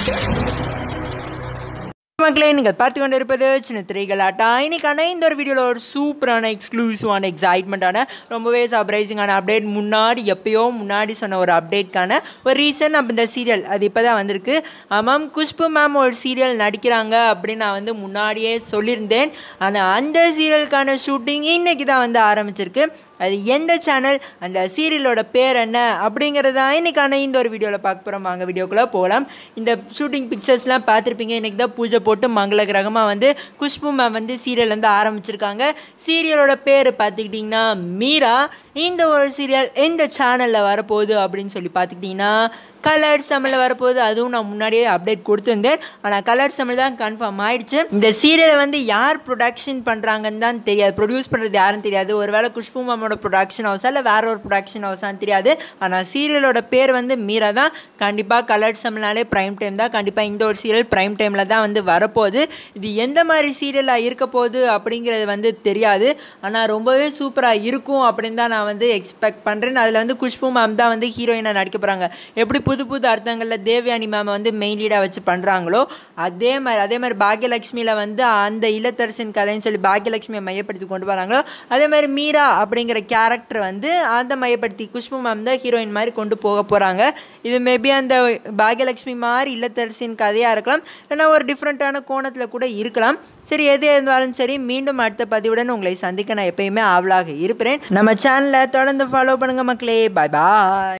மக்களே நீங்கள் பார்த்து கொண்டு இருப்பது சின்ன திரைகளாட்டா இன்னைக்கான இந்த ஒரு வீடியோவில் ஒரு சூப்பரான எக்ஸ்க்ளூசிவான எக்ஸைட்மெண்ட்டான ரொம்பவே சர்ப்ரைசிங்கான அப்டேட் முன்னாடி எப்பயோ முன்னாடி சொன்ன ஒரு அப்டேட்கான ஒரு ரீசன் அப்போ இந்த சீரியல் அது இப்போ தான் வந்திருக்கு ஆமாம் குஷ்பு மேம் ஒரு சீரியல் நடிக்கிறாங்க அப்படின்னு நான் வந்து முன்னாடியே சொல்லியிருந்தேன் ஆனால் அந்த சீரியலுக்கான ஷூட்டிங் இன்னைக்கு தான் வந்து ஆரம்பிச்சிருக்கு அது எந்த சேனல் அந்த சீரியலோட பேர் என்ன அப்படிங்கிறது தான் இன்றைக்கான இந்த ஒரு வீடியோவில் பார்க்க போகிறோம் வாங்க வீடியோக்குள்ளே போகலாம் இந்த ஷூட்டிங் பிக்சர்ஸ்லாம் பார்த்துருப்பீங்க இன்றைக்கி தான் பூஜை போட்டு மங்கள கிரகமாக வந்து குஷ்பு மேம் வந்து சீரியல் வந்து ஆரம்பிச்சிருக்காங்க சீரியலோட பேர் பார்த்துக்கிட்டிங்கன்னா மீரா இந்த ஒரு சீரியல் எந்த சேனலில் வரப்போகுது அப்படின்னு சொல்லி பார்த்துக்கிட்டிங்கன்னா கலர்ஸ் தமிழில் வரப்போகுது அதுவும் நான் முன்னாடியே அப்டேட் கொடுத்துருந்தேன் ஆனால் கலர்ஸ் தமிழ் தான் கன்ஃபார்ம் ஆயிடுச்சு இந்த சீரியலை வந்து யார் ப்ரொடக்ஷன் பண்ணுறாங்கன்னு தான் தெரியாது ப்ரொடியூஸ் பண்ணுறது யாருன்னு தெரியாது ஒருவேளை குஷ்பு மாமோட ப்ரொடக்ஷன் ஹவுஸா இல்லை வேற ஒரு ப்ரொடக்ஷன் ஹவுஸான்னு தெரியாது ஆனால் சீரியலோட பேர் வந்து மீரா தான் கண்டிப்பாக கலர்ஸ் தமிழ்னாலே ப்ரைம் டைம் தான் கண்டிப்பாக இந்த ஒரு சீரியல் ப்ரைம் டைமில் தான் வந்து வரப்போகுது இது எந்த மாதிரி சீரியலாக இருக்க போகுது அப்படிங்கிறது வந்து தெரியாது ஆனால் ரொம்பவே சூப்பராக இருக்கும் அப்படின்னு தான் நான் வந்து எக்ஸ்பெக்ட் பண்ணுறேன் அதில் வந்து குஷ்பு மேம் தான் வந்து ஹீரோயினாக நடிக்க போகிறாங்க எப்படி புது புது அர்த்தங்களில் தேவயானி மேமை வந்து மெயின் லீடாக வச்சு பண்ணுறாங்களோ அதே மாதிரி அதே மாதிரி பாக்யலட்சுமியில் வந்து அந்த இல்லத்தரசின் கதைன்னு சொல்லி பாக்யலட்சுமியை மையப்படுத்தி கொண்டு வராங்களோ அதே மாதிரி மீரா அப்படிங்கிற கேரக்டர் வந்து அந்த மையப்படுத்தி குஷ்பு மேம் தான் ஹீரோயின் மாதிரி கொண்டு போக போகிறாங்க இது மேபி அந்த பாக்யலட்சுமி மாதிரி இல்லத்தரசின் கதையாக இருக்கலாம் இல்லைன்னா ஒரு டிஃப்ரெண்ட்டான கோணத்தில் கூட இருக்கலாம் சரி எது இருந்தாலும் சரி மீண்டும் அடுத்த பதிவுடன் உங்களை சந்திக்க நான் எப்பயுமே ஆவலாக இருப்பேன் நம்ம சேனலை தொடர்ந்து ஃபாலோ பண்ணுங்கள் மக்களே பாய் பாய்